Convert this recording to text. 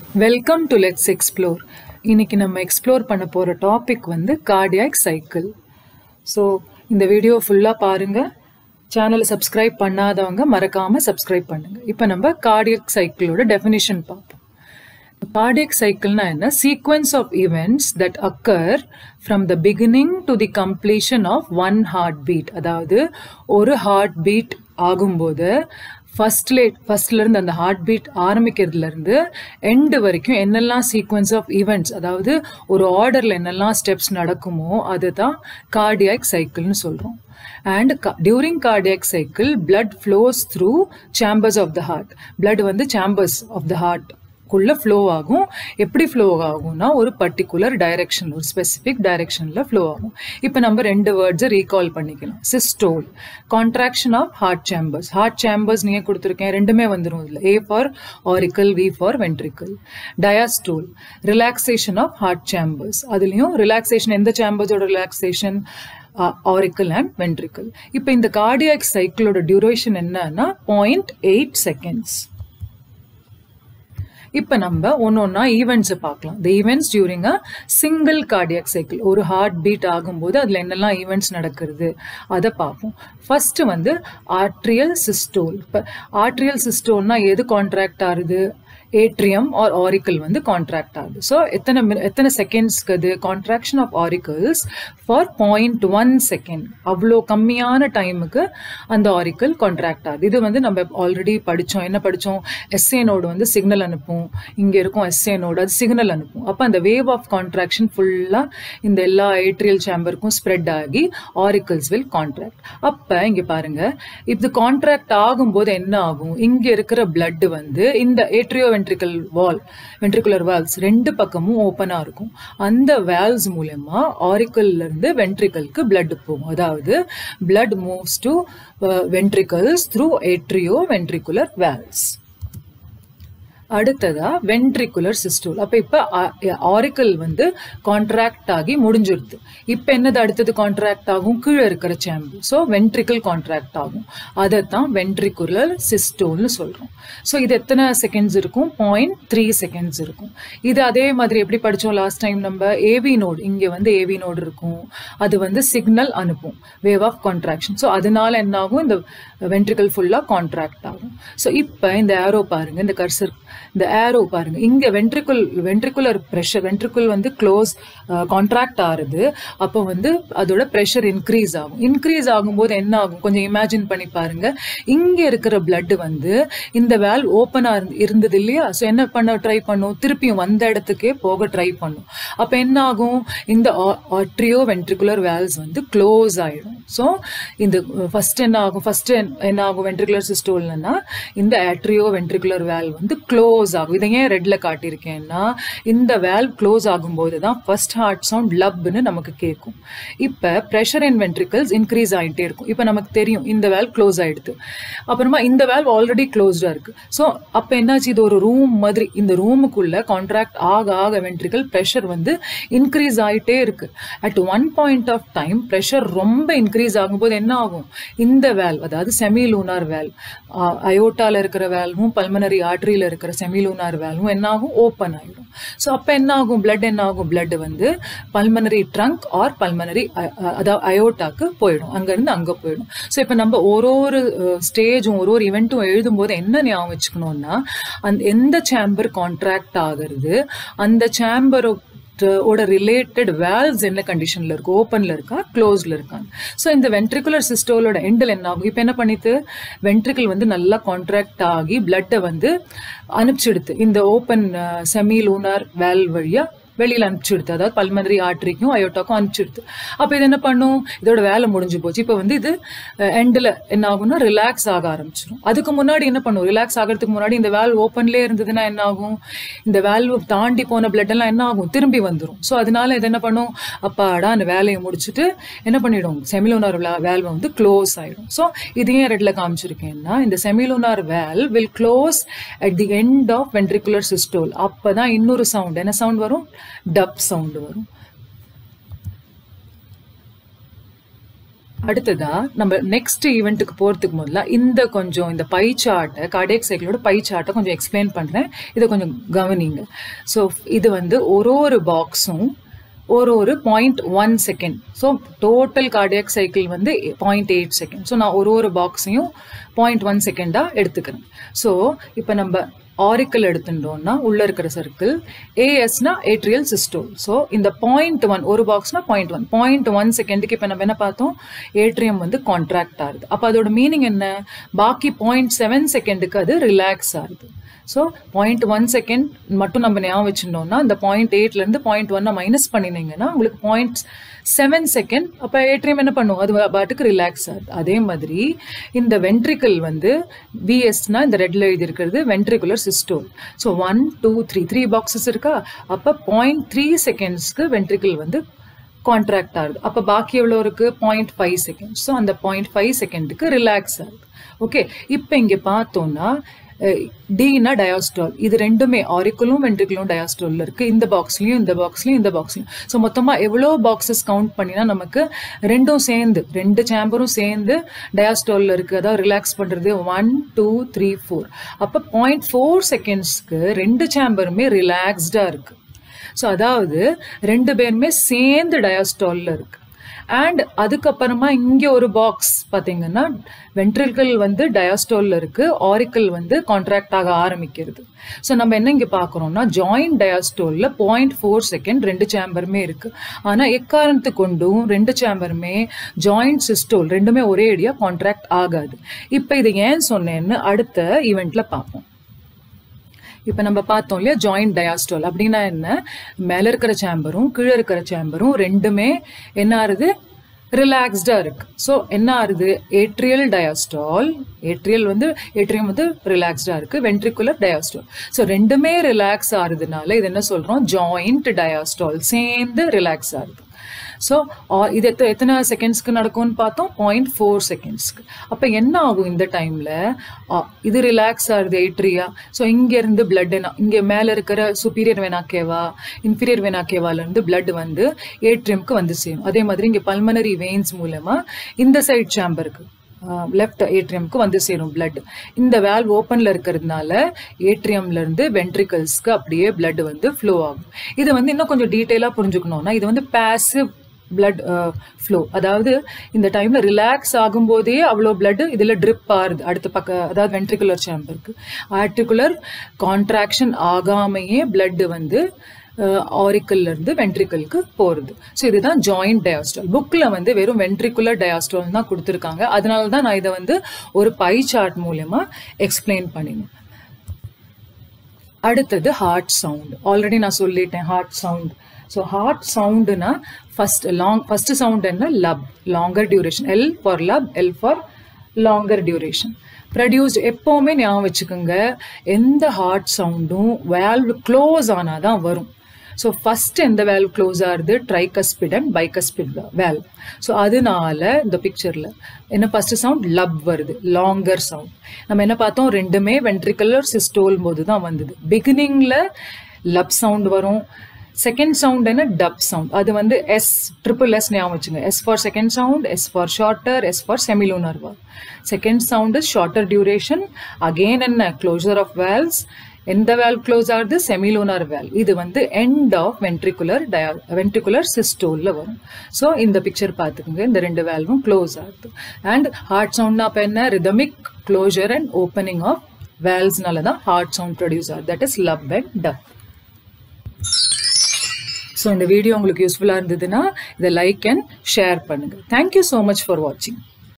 welcome to let's explore இன்னைக்கு நம்ம explore பண்ண போகிற டாபிக் வந்து கார்டியாக் சைக்கிள் ஸோ இந்த வீடியோ ஃபுல்லாக பாருங்கள் சேனலை சப்ஸ்கிரைப் பண்ணாதவங்க மறக்காமல் சப்ஸ்கிரைப் பண்ணுங்கள் இப்போ நம்ம கார்டியக் சைக்கிளோட டெஃபினிஷன் பார்ப்போம் கார்டியக் சைக்கிள்னா என்ன sequence of events that occur from the beginning to the completion of one heart beat அதாவது ஒரு ஹார்ட் பீட் ஆகும்போது ஃபர்ஸ்ட்லே ஃபர்ஸ்ட்லேருந்து அந்த ஹார்ட் பீட் ஆரம்பிக்கிறதுலேருந்து எண்டு வரைக்கும் என்னெல்லாம் சீக்வன்ஸ் ஆஃப் ஈவெண்ட்ஸ் அதாவது ஒரு ஆர்டரில் என்னெல்லாம் ஸ்டெப்ஸ் நடக்குமோ அதுதான் கார்டியாக் சைக்கிள்னு சொல்கிறோம் and during cardiac cycle blood flows through chambers of the heart blood வந்து சேம்பர்ஸ் ஆஃப் த ஹார்ட் குள்ள ஃப்ளோ ஆகும் எப்படி ஃப்ளோ ஆகும்னா ஒரு பர்டிகுலர் டைரக்ஷன் ஒரு ஸ்பெசிஃபிக் டைரக்ஷனில் ஃப்ளோ ஆகும் இப்போ நம்ம ரெண்டு வேர்ட்ஸை ரீகால் பண்ணிக்கலாம் systole contraction of heart chambers heart chambers நீங்கள் கொடுத்துருக்கேன் ரெண்டுமே வந்துடும் இதில் A for auricle V for ventricle diastole relaxation of heart chambers அதுலேயும் ரிலாக்ஸேஷன் எந்த சேம்பர்ஸோட ரிலாக்ஸேஷன் ஆரிக்கல் அண்ட் வென்ட்ரிக்கல் இப்போ இந்த கார்டியாக் சைக்கிளோட டியூரேஷன் என்னன்னா பாயிண்ட் எயிட் செகண்ட்ஸ் இப்போ நம்ம ஒன்று ஒன்றா ஈவெண்ட்ஸை பார்க்கலாம் the events during a single cardiac cycle ஒரு ஹார்ட் பீட் ஆகும்போது அதில் என்னெல்லாம் ஈவெண்ட்ஸ் நடக்கிறது அதை பார்ப்போம் ஃபர்ஸ்ட் வந்து ஆர்ட்ரியல் சிஸ்டோல் இப்போ ஆர்ட்ரியல் சிஸ்டோல்னா எது கான்ட்ராக்ட் ஆகுது ஏட்ரியம் ஆர் ஆரிக்கல் வந்து கான்ட்ராக்ட் ஆகுது ஸோ எத்தனை எத்தனை செகண்ட்ஸ்க்கு அது contraction of auricles for point one second அவ்வளோ கம்மியான டைமுக்கு அந்த ஆரிக்கல் கான்ட்ராக்ட் ஆகுது இது வந்து நம்ம ஆல்ரெடி படித்தோம் என்ன படித்தோம் எஸ்ஏ நோடு வந்து சிக்னல் அனுப்பும் இங்கே இருக்கும் எஸ்ஏ நோடு அது சிக்னல் அனுப்பும் அப்போ அந்த வேவ் ஆஃப் கான்ட்ராக்ஷன் ஃபுல்லாக இந்த எல்லா ஏட்ரியல் சேம்பருக்கும் ஸ்ப்ரெட் ஆகி ஆரிக்கல்ஸ் வில் கான்ட்ராக்ட் அப்போ இங்கே பாருங்க இது கான்ட்ராக்ட் ஆகும்போது என்ன ஆகும் இங்கே இருக்கிற பிளட் வந்து இந்த atrio ventricle valve ventricular valves ரெண்டு பக்கமும் ஓப்பனாக இருக்கும் அந்த வேல்ஸ் மூலயமா ஆரிக்கல்ல இருந்து வென்ட்ரிக்கலுக்கு பிளட் போகும் அதாவது blood moves to ventricles through atrio ventricular valves அடுத்ததா வென்ட்ரிகுலர் சிஸ்டோல் அப்போ இப்போ ஆரிக்கல் வந்து கான்ட்ராக்ட் ஆகி முடிஞ்சிருது இப்போ என்னது அடுத்தது கான்ட்ராக்ட் ஆகும் கீழே இருக்கிற சேம்பர் ஸோ வென்ட்ரிக்கல் கான்ட்ராக்ட் ஆகும் அதைத்தான் வென்ட்ரிகுலர் சிஸ்டோல்னு சொல்கிறோம் ஸோ இது எத்தனை செகண்ட்ஸ் இருக்கும் பாயிண்ட் த்ரீ செகண்ட்ஸ் இருக்கும் இது அதே மாதிரி எப்படி படித்தோம் லாஸ்ட் டைம் நம்ம ஏவி நோடு இங்கே வந்து ஏவி நோடு இருக்கும் அது வந்து சிக்னல் அனுப்பும் வேவ் ஆஃப் கான்ட்ராக்ஷன் ஸோ அதனால என்ன ஆகும் இந்த வென்ட்ரிக்கல் ஃபுல்லாக கான்ட்ராக்ட் ஆகும் ஸோ இப்போ இந்த ஏரோ பாருங்க இந்த கர்சர் இந்த ஏரோ பாருங்க இங்க வென்ட்ரிகுல் வென்ட்ரிகுலர் ப்ரெஷர் வென்ட்ரிகுல் வந்து க்ளோஸ் கான்ட்ராக்ட் ஆகுது அப்போ வந்து அதோட ப்ரெஷர் இன்க்ரீஸ் ஆகும் இன்க்ரீஸ் ஆகும்போது என்ன ஆகும் கொஞ்சம் இமேஜின் பண்ணி பாருங்க இங்க இருக்கிற பிளட் வந்து இந்த வேல் ஓப்பனா இருந்தது இல்லையா ஸோ என்ன பண்ண ட்ரை பண்ணும் திருப்பியும் வந்த இடத்துக்கே போக ட்ரை பண்ணும் அப்போ என்ன ஆகும் இந்த ஆட்ரியோ வென்ட்ரிகுலர் வேல்ஸ் வந்து க்ளோஸ் ஆயிடும் ஸோ இந்த ஃபர்ஸ்ட் என்ன ஆகும் ஃபர்ஸ்ட் என்ன ஆகும் வென்ட்ரிகுலர் சிஸ்டோல்னா இந்த ஆட்ரியோ வென்ட்ரிகுலர் வேல் வந்து க்ளோஸ் ஆகும் இதை ஏன் ரெட்ல காட்டியிருக்கேன்னா இந்த வேல் க்ளோஸ் ஆகும்போது தான் ஃபர்ஸ்ட் ஹார்ட் சவுண்ட் லப்னு நமக்கு கேட்கும் இப்போ ப்ரெஷர் இன் வென்ட்ரிக்கல்ஸ் இன்க்ரீஸ் ஆகிட்டே இருக்கும் இப்போ நமக்கு தெரியும் இந்த வேல் க்ளோஸ் ஆயிடுது அப்புறமா இந்த வேல் ஆல்ரெடி க்ளோஸ்டாக இருக்கு ஸோ அப்போ என்னாச்சு இது ஒரு ரூம் மாதிரி இந்த ரூமுக்குள்ள கான்ட்ராக்ட் ஆக ஆக வென்ட்ரிக்கல் ப்ரெஷர் வந்து இன்க்ரீஸ் ஆகிட்டே இருக்கு at one point of time pressure ரொம்ப இன்க்ரீஸ் ஆகும்போது என்ன ஆகும் இந்த வேல் அதாவது செமி லூனார் வேல் அயோட்டால இருக்கிற வேல்வும் பல்மனரி ஆர்ட்ரியில் இருக்கிற செமிலூனார் வேல்வும் என்ன ஆகும் ஓப்பன் ஆகிடும் ஸோ அப்போ என்ன ஆகும் பிளட் என்ன ஆகும் பிளட் வந்து பல்மனரி ட்ரங்க் ஆர் பல்மனரி அதாவது அயோட்டாக்கு போயிடும் அங்கேருந்து அங்கே போயிடும் ஸோ இப்போ நம்ம ஒரு ஒரு ஸ்டேஜும் ஒரு ஒரு இவெண்ட்டும் எழுதும்போது என்ன ஞாபகம் வச்சுக்கணும்னா அந்த எந்த சேம்பர் கான்ட்ராக்ட் ஆகிறது அந்த சேம்பரை ஓட ரிலேட்டட் வேல்ஸ் என்ன கண்டிஷனில் இருக்கு ஓப்பனில் இருக்கா க்ளோஸில் இருக்காங்க ஸோ இந்த வென்ட்ரிகுலர் சிஸ்டோலோட எண்டில் என்ன ஆகும் இப்போ என்ன பண்ணிட்டு வென்ட்ரிக்கல் வந்து நல்லா கான்ட்ராக்ட் ஆகி பிளட்டை வந்து அனுப்பிச்சிடுது இந்த ஓப்பன் செமி லூனார் வேல் வழியாக வெளியில் அனுப்பிச்சுடுது அதாவது பல்மனரி ஆர்ட்ரிக்கும் அயோட்டாக்கும் அனுப்பிச்சுடுது அப்போ இது என்ன பண்ணும் இதோட வேலை முடிஞ்சு போச்சு இப்போ வந்து இது எண்டில் என்ன ஆகும்னா ரிலாக்ஸ் ஆக ஆரம்பிச்சிடும் அதுக்கு முன்னாடி என்ன பண்ணும் ரிலாக்ஸ் ஆகிறதுக்கு முன்னாடி இந்த வேல் ஓப்பன்லேயே இருந்ததுன்னா என்ன ஆகும் இந்த வேல்வ் தாண்டி போன பிளட் எல்லாம் என்ன ஆகும் திரும்பி வந்துடும் ஸோ அதனால இது என்ன பண்ணும் அப்பாடா அந்த வேலையை முடிச்சுட்டு என்ன பண்ணிடும் செமிலோனார் வேல்வை வந்து க்ளோஸ் ஆகிடும் ஸோ இது ஏன் ரெட்டில் காமிச்சிருக்கேன்னா இந்த semilunar valve will close at the end of ventricular systole அப்போ தான் இன்னொரு சவுண்ட் என்ன சவுண்ட் வரும் டப் சவுண்டு வரும் அடுத்ததா நம்ம நெக்ஸ்ட் ஈவெண்ட்டுக்கு போறதுக்கு முதல்ல இந்த கொஞ்சம் இந்த பை சார்ட்டை கார்டியக் சைக்கிளோட பை சார்ட்டை கொஞ்சம் எக்ஸ்பிளைன் பண்றேன் இதை கொஞ்சம் கவனிங்க ஸோ இது வந்து ஒரு ஒரு பாக்ஸும் ஒரு ஒரு point one second so total cardiac cycle வந்து பாயிண்ட் எயிட் செகண்ட் ஸோ நான் ஒரு ஒரு பாக்ஸையும் பாயிண்ட் ஒன் செகண்டாக எடுத்துக்கிறேன் ஸோ இப்போ நம்ம ஆரிக்கல் எடுத்துட்டோம்னா உள்ள இருக்கிற சர்க்கிள் ஏஎஸ்னா ஏட்ரியல் சிஸ்டோல் ஸோ இந்த பாயிண்ட் ஒன் ஒரு பாக்ஸ்னா பாயிண்ட் ஒன் பாயிண்ட் ஒன் செகண்டுக்கு இப்போ நம்ம என்ன பார்த்தோம் ஏட்ரியம் வந்து கான்ட்ராக்ட் ஆகுது அப்போ அதோட மீனிங் என்ன பாக்கி பாயிண்ட் செவன் செகண்டுக்கு அது ரிலாக்ஸ் ஆகுது ஸோ பாயிண்ட் ஒன் செகண்ட் மட்டும் நம்ம ஞாபகம் வச்சுருந்தோம்னா இந்த பாயிண்ட் எயிட்லேருந்து பாயிண்ட் ஒன்னை மைனஸ் பண்ணினீங்கன்னா உங்களுக்கு பாயிண்ட் செவன் செகண்ட் அப்போ ஏட்ரியம் என்ன பண்ணும் அது பாட்டுக்கு ரிலாக்ஸ் ஆகுது அதே மாதிரி இந்த வென்ட்ரிக்கல் வந்து விஎஸ்னா இந்த ரெட்ல எழுதி இருக்கிறது ventricular systole so one two three three boxes இருக்கா அப்போ பாயிண்ட் த்ரீ செகண்ட்ஸ்க்கு வென்ட்ரிக்கல் வந்து கான்ட்ராக்ட் ஆகுது அப்போ பாக்கி எவ்வளோ இருக்கு பாயிண்ட் ஃபைவ் செகண்ட் ஸோ அந்த பாயிண்ட் ஃபைவ் செகண்டுக்கு ரிலாக்ஸ் ஆகுது ஓகே இப்போ இங்கே பார்த்தோம்னா டீனா டயாஸ்டால் இது ரெண்டுமே ஆரிக்குலும் வென்ட்ரிக்குலும் டயாஸ்டால்ல இருக்கு இந்த பாக்ஸ்லயும் இந்த பாக்ஸ்லயும் இந்த பாக்ஸ்லயும் ஸோ மொத்தமா எவ்வளோ பாக்ஸஸ் கவுண்ட் பண்ணினா நமக்கு ரெண்டும் சேர்ந்து ரெண்டு சேம்பரும் சேர்ந்து டயாஸ்டால்ல இருக்கு அதாவது ரிலாக்ஸ் பண்றது ஒன் டூ த்ரீ ஃபோர் அப்போ பாயிண்ட் ஃபோர் செகண்ட்ஸ்க்கு ரெண்டு சேம்பருமே ரிலாக்ஸ்டா இருக்கு ஸோ அதாவது ரெண்டு பேருமே சேர்ந்து டயாஸ்டால்ல இருக்கு அண்ட் அதுக்கப்புறமா இங்கே ஒரு பாக்ஸ் பார்த்தீங்கன்னா வென்ட்ரிக்கல் வந்து டயாஸ்டோலில் இருக்கு ஆரிக்கல் வந்து கான்ட்ராக்ட் ஆக ஆரம்பிக்கிறது ஸோ நம்ம என்ன இங்கே பார்க்குறோம்னா ஜாயிண்ட் டயாஸ்டோலில் பாயிண்ட் ஃபோர் செகண்ட் ரெண்டு சேம்பருமே இருக்கு ஆனால் எக்காரணத்து கொண்டும் ரெண்டு சேம்பருமே ஜாயிண்ட் சிஸ்டோல் ரெண்டுமே ஒரே அடியாக கான்ட்ராக்ட் ஆகாது இப்போ இது ஏன் சொன்னேன்னு அடுத்த ஈவெண்ட்ல பார்ப்போம் இப்போ நம்ம பார்த்தோம் இல்லையா ஜாயிண்ட் டயாஸ்டால் அப்படின்னா என்ன மேலே இருக்கிற சேம்பரும் கீழே இருக்கிற சேம்பரும் ரெண்டுமே என்ன ஆறுது ரிலாக்ஸ்டாக இருக்கு ஸோ என்ன ஆறுது ஏட்ரியல் டயாஸ்டால் ஏட்ரியல் வந்து ஏட்ரியம் வந்து ரிலாக்ஸ்டாக இருக்கு வென்ட்ரிகுலர் டயாஸ்டால் ஸோ ரெண்டுமே ரிலாக்ஸ் ஆகுறதுனால இது என்ன சொல்கிறோம் ஜாயிண்ட் டயாஸ்டால் சேர்ந்து ரிலாக்ஸ் ஆகுது ஸோ இது எத்த எத்தனை செகண்ட்ஸ்க்கு நடக்கும்னு பார்த்தோம் பாயிண்ட் ஃபோர் செகண்ட்ஸ்க்கு அப்போ என்ன ஆகும் இந்த டைமில் இது ரிலாக்ஸ் ஆகுது ஏட்ரியா ஸோ இங்கேருந்து பிளட் இங்கே மேலே இருக்கிற சுப்பீரியர் வெனாக்கேவா இன்ஃபீரியர் வெனாக்கேவாலேருந்து பிளட் வந்து ஏட்ரியம்க்கு வந்து சேரும் அதே மாதிரி இங்கே பல்மனரி வெயின்ஸ் மூலமாக இந்த சைட் சேம்பருக்கு லெஃப்ட் ஏட்ரியம்க்கு வந்து சேரும் பிளட் இந்த வேல்வ் ஓப்பன்ல இருக்கிறதுனால ஏட்ரியம்ல இருந்து வென்ட்ரிகல்ஸ்க்கு அப்படியே பிளட் வந்து ஃப்ளோ ஆகும் இது வந்து இன்னும் கொஞ்சம் டீட்டெயிலாக புரிஞ்சுக்கணும்னா இது வந்து பேசிவ் பிளட் ஃப்ளோ அதாவது இந்த டைம்ல ரிலாக்ஸ் ஆகும்போதே அவ்வளோ பிளட் இதுல ட்ரிப் ஆறுது அடுத்த பக்க அதாவது வென்ட்ரிகுலர் சேம்பருக்கு ஆர்டிகுலர் கான்ட்ராக்ஷன் ஆகாமையே பிளட் வந்து ஆரிக்கல்ல இருந்து வென்ட்ரிக்கலுக்கு போறது ஸோ இதுதான் ஜாயிண்ட் டயாஸ்டால் புக்ல வந்து வெறும் வென்ட்ரிகுலர் டயாஸ்டால் தான் கொடுத்துருக்காங்க அதனால தான் நான் இதை வந்து ஒரு பை சார்ட் மூலயமா எக்ஸ்பிளைன் பண்ணினேன் அடுத்தது ஹார்ட் சவுண்ட் ஆல்ரெடி நான் சொல்லிட்டேன் ஹார்ட் சவுண்ட் ஸோ ஹார்ட் சவுண்டுனா ஃபர்ஸ்ட் லாங் ஃபர்ஸ்ட் சவுண்ட் என்ன lub longer duration L for lub L for longer duration produced எப்போவுமே ஞாபகம் வச்சுக்கோங்க எந்த ஹார்ட் சவுண்டும் வேல்வ் க்ளோஸ் ஆனால் தான் வரும் ஸோ ஃபர்ஸ்ட் எந்த வேல்வ் க்ளோஸ் ஆகுது tricuspid and bicuspid valve so அதனால இந்த பிக்சரில் என்ன ஃபர்ஸ்ட் சவுண்ட் லப் வருது லாங்கர் சவுண்ட் நம்ம என்ன பார்த்தோம் ரெண்டுமே வென்ட்ரிகுலர் சிஸ்டோல் போது தான் வந்தது பிகினிங்கில் லப் சவுண்ட் வரும் செகண்ட் சவுண்ட் என்ன டப் சவுண்ட் அது வந்து எஸ் ட்ரிபிள் எஸ் ஞாபகம் வச்சுங்க S for second sound S for shorter S for semilunar valve second sound is shorter duration again என்ன க்ளோசர் ஆஃப் வேல்ஸ் எந்த வேல் க்ளோஸ் ஆகுது semilunar valve இது வந்து எண்ட் ஆஃப் வென்ட்ரிகுலர் டயா வென்ட்ரிகுலர் சிஸ்டோலில் வரும் ஸோ இந்த பிக்சர் பார்த்துக்கோங்க இந்த ரெண்டு வேல்வும் க்ளோஸ் ஆகுது அண்ட் ஹார்ட் சவுண்ட்னா அப்போ என்ன rhythmic closure and opening of வேல்ஸ்னால தான் ஹார்ட் சவுண்ட் ப்ரொடியூஸ் ஆகுது that is lub and dub so இந்த வீடியோ உங்களுக்கு யூஸ்ஃபுல்லாக இருந்ததுன்னா இதை லைக் அண்ட் ஷேர் பண்ணுங்கள் தேங்க்யூ ஸோ மச் ஃபார் வாட்சிங்